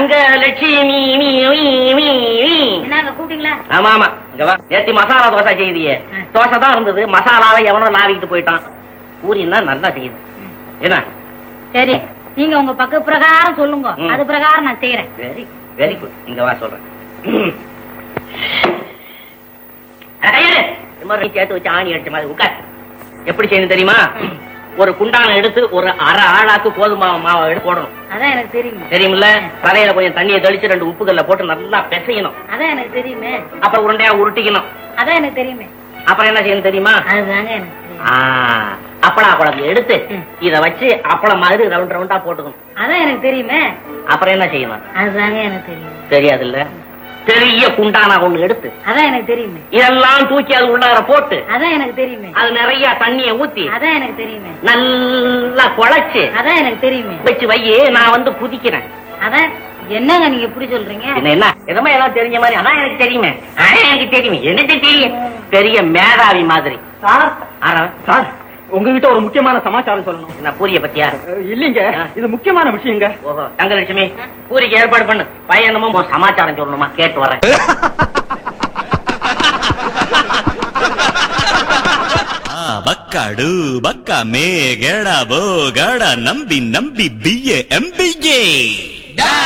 தங்க லட்சுமி மீ மீ மீ மீ என்னங்க கூப்பிட்டீங்களா ஆமா ஆமா இங்க வா நேத்தி மசாலா தோசை செய்தியே ஆ. தோசை தான் இருந்தது மசாலாவை எவனோ லாவிக்கிட்டு போயிட்டான் பூரின்னா நல்லா செய்யுது என்ன சரி நீங்க உங்க பக்க பிரகாரம் சொல்லுங்க ம். அது பிரகாரம் நான் செய்யறேன் வெரி வெரி குட் இங்க வா சொல்றேன் அட, கையெடு. இந்த மாதிரி சேர்த்து வச்சு ஆணி அடிச்ச மாதிரி உட்கார் எப்படி செய்யணும் தெரியுமா ம். ஒரு குண்டான எடுத்து ஒரு அரை ஆளாக்கு கோதுமை மாவை எடுத்து போடணும் அதான் எனக்கு தெரியுமே தெரியுமில்ல தலையில கொஞ்சம் தண்ணியை தெளிச்சு ரெண்டு உப்புக்கல்ல போட்டு நல்லா பிசையணும் அதான் எனக்கு தெரியுமே அப்புறம் உருண்டையா உருட்டிக்கணும் அதான் எனக்கு தெரியுமே அப்புறம் என்ன செய்யணும் தெரியுமா அதுதாங்க எனக்கு தெரியும் ஆ, அப்பளா குழம்பு எடுத்து ம். இத வச்சு அப்பளம் மாதிரி ரவுண்ட் ரவுண்டா போட்டுக்கணும் அதான் எனக்கு தெரியுமே அப்புறம் என்ன செய்யணும் அதுதாங்க எனக்கு தெரியும் தெரியாது இல்ல பெரிய குண்டானா ஒண்ணு எடுத்து அதான் எனக்கு தெரியுமே இதெல்லாம் தூக்கி அது உள்ளார போட்டு அதான் எனக்கு தெரியுமே அது நிறைய தண்ணிய ஊத்தி அதான் எனக்கு தெரியுமே நல்லா குழைச்சு அதான் எனக்கு தெரியுமே வச்சு வையே நான் வந்து குதிக்கிறேன் அதான் என்னங்க நீங்க இப்படி சொல்றீங்க என்ன என்ன எதமா ஏதாவது தெரிஞ்ச மாதிரி அதான் எனக்கு தெரியுமே அதான் எனக்கு தெரியுமே எனக்கு தெரியும் பெரிய மேதாவி மாதிரி சார் ஆனா சார் உங்ககிட்ட ஒரு முக்கியமான சமாச்சாரம் சொல்லணும் என்ன பூரிய பத்தியா அஹ், இல்லைங்க இது முக்கியமான விஷயங்க ஓஹோ தங்கலட்சுமி பூரிக்கு ஏற்பாடு பண்ணு பையன் என்னமோ உன் சமாச்சாரம் சொல்லணுமா கேட்டு வரேன் ಆ ಬಕ್ಕಡು ಬಕ್ಕ ಮೇ ಗಡ ಬೋ ಗಡ ನಂಬಿ ನಂಬಿ ಬಿಯೆ ಎಂಬಿಗೆ